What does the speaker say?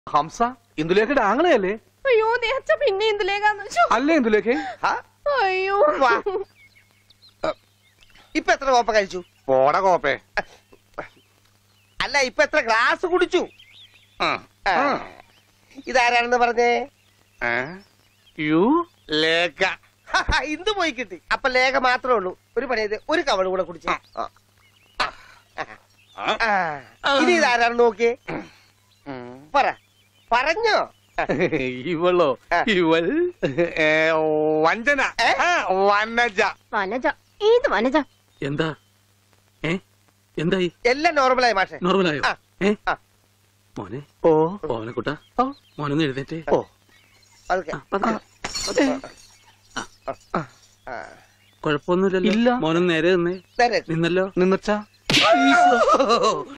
ഹംസ ഇന്ദുലേഖയുടെ ആങ്ങളെയല്ലേ അയ്യോ നേച്ച പിന്നെ എന്തിലേക്കാന്ന് വെച്ചു അല്ലേ ഇന്ദുലേഖേ ആ, അയ്യോ വാ. ഇപ്പൊ എത്ര കോപ്പ കഴിച്ചു പോട കോപ്പേ അല്ല ഇപ്പൊ എത്ര ഗ്ലാസ് കുടിച്ചു ആ. ഇതാരാണെന്ന് പറഞ്ഞേ യു ലേഖ ഇന്ത് പോയി കിട്ടി അപ്പൊ ലേഖ മാത്രമേ ഉള്ളൂ ഒരു പണി ചെയ്ത് ഒരു കവള് കൂടെ കുടിച്ചു ഇനി ഇതാരാണെന്ന് നോക്കിയേ പറ പറഞ്ഞോ ഇവളോ ആ. ഇവൾ ഏ, വഞ്ചന ഏ? ആ, വനജ വനജ ഏത് വനജ എന്താ ഏ എന്തായി എല്ലാം നോർമലായി മാഷെ നോർമലായോ ആ. ഏ ആ. മോനെ ഓ മോനെക്കുട്ട ഓ. മോനൊന്ന് എഴുന്നേറ്റേ ഓ പതുക്കെ. ആ, പതുക്കെ. ആ. കുഴപ്പമൊന്നുമില്ലല്ലോ ഇല്ല. മോനൊന്ന് നേരെ നിന്നേ നേരെ. നിന്നല്ലോ നിന്നച്ചാ